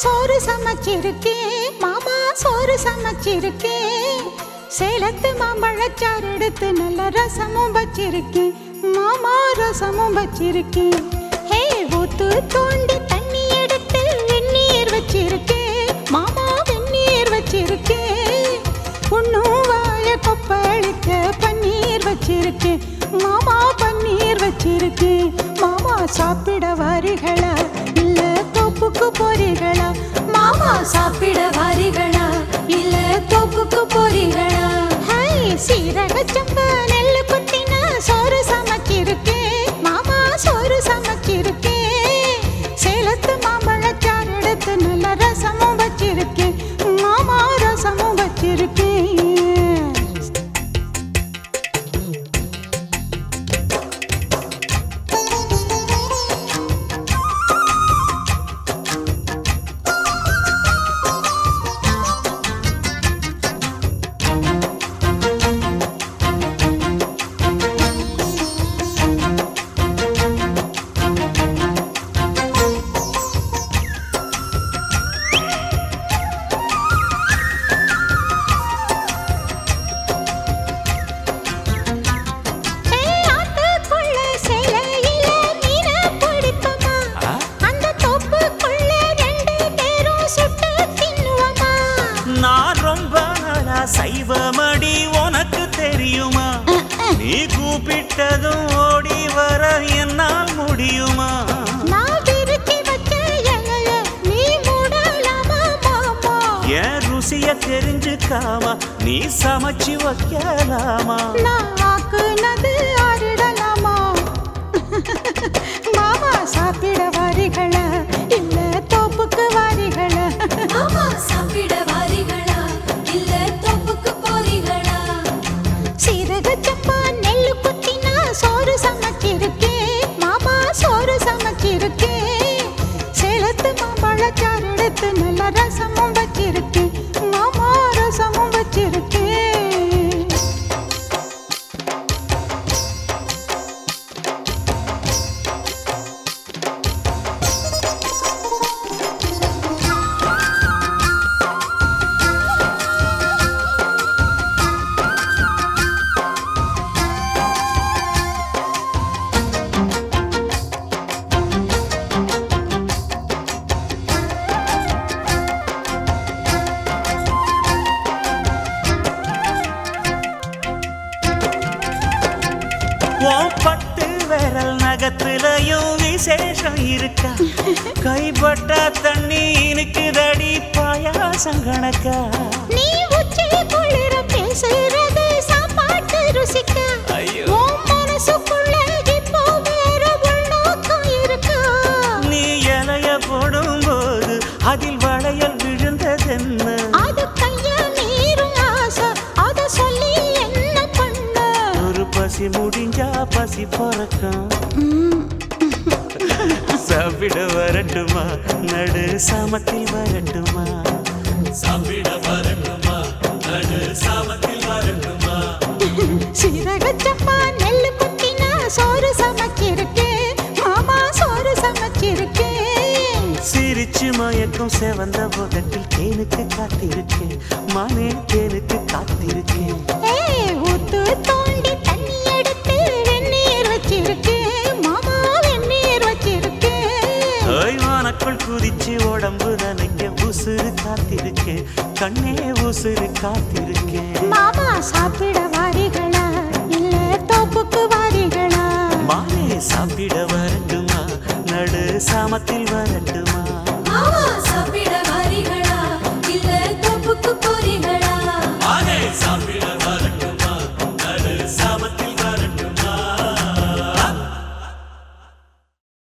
சோறு சமைச்சிருக்கேன் மாமா சோறு சமைச்சிருக்கேன் சேலத்து மாம்பழச்சாறு எடுத்து நல்ல ரசமும் வச்சிருக்கேன் மாமா ரசமும் வச்சிருக்கேன் ஹே ஊத்து தோண்டி தண்ணி எடுத்து வெந்நீர் வச்சிருக்கேன் மாமா வெந்நீர் வச்சிருக்கேன் உன்னும் வாய கொப்பளிக்க பன்னீர் வச்சிருக்கேன் மாமா பன்னீர் வச்சிருக்கேன் மாமா சாப்பிட வாரிகளா இல்ல தோப்புக்கு போறீங்களா மாமா சாப்பிட வாரிகளா இல்ல தோப்புக்கு போறீங்களா ஹை சீரக சம்பா நெல்லு குத்தின சோறு சமைச்சிருக்கேன் மாமா சோறு சமைச்சிருக்கேன் சேலத்து மாம்பழச்சாறு எடுத்து நல்ல ரசமும் வச்சிருக்கேன் மாமா ரசமும் வச்சிருக்கேன் ஏய், ஆத்துக்குள்ள சேலையில மீன பிடிப்போமா? அந்த தோப்புக்குள்ள ரெண்டு பேரும் சுட்டு தின்னுவோமா? நான் ரொம்ப நாளா சைவமடி உனக்கு தெரியுமா நீ கூப்பிட்டதும் ஓடி வர என்னால் முடியுமா நான் விரிச்சி வச்ச இலைய நீ மூடலாமா, மாமா? என் ருசிய தெரிஞ்சுக்காம நீ சமைச்சு வைக்கலாமா நான் ஆக்குனது ஆறிடலாமா? மாமா சாப்பிட வாரிகளா இல்ல தோப்புக்கு வாரிகளா மாமா சாப்பிட வாரீங்களா இல்ல தோப்புக்கு போறீங்களா சீரக சம்பா நெல்லு குத்தினா சோறு சமைச்சிருக்கேன் மாமா சோறு சமைச்சிருக்கேன் சேலத்து மாம்பழச்சாறு எடுத்து நல்ல ரசமும் வச்சிருக்கேன் மாமா ரசமும் வச்சிருக்கேன் உன் பட்டு விரல் நகத்துலயும் விசேஷம் இருக்கா கைப்பட்டா தண்ணி இனுக்குதடி பாயாசம் கணக்கா நீ உச்சி குளிர பேசுறது சாப்பாட்டு ருசிக்க ஐயோ. உன் மனசுக்குள்ள இப்போ வேற உள்நோக்கம் இருக்கா நீ இலைய போடும்போது அதில் வளையல் விழுந்ததென்ன அது கைய மீறும் ஆசை அத சொல்லி என்ன பண்ண ஒரு பசி முடிஞ்சா பசி பறக்கும் சாப்பிட வரட்டுமா நடு சாமத்தில் வரட்டுமா சாப்பிட வரட்டுமா நடு சாமத்தில் வரட்டுமா சீரக சம்பா நெல்லு குத்தினா சோறு சமைச்சிருக்கேன் மாமா சோறு சமைச்சிருக்கேன் சிரிச்சு மயக்கும் செவந்த முகத்தில் தேனுக்கு காத்திருக்கேன் மானே தேனுக்கு காத்திருக்கேன் ஏய் ஊத்து தோண்டி தண்ணி எடுத்து வெந்நீர் வச்சிருக்கேன் மாமா வெந்நீர் வச்சிருக்கேன் ஓய்வானக்குள் குதிச்சு உடம்பு நனைக்க உசுறு காத்திருக்கேன் கண்ணே உசுறு காத்திருக்கேன் மாமா சாப்பிட வாரிகளா இல்ல தோப்புக்கு வாரிகளா மானே சாப்பிட வரட்டுமா நடு சாமத்தில் வரட்டுமா மாமா சாப்பிட வாரீங்களா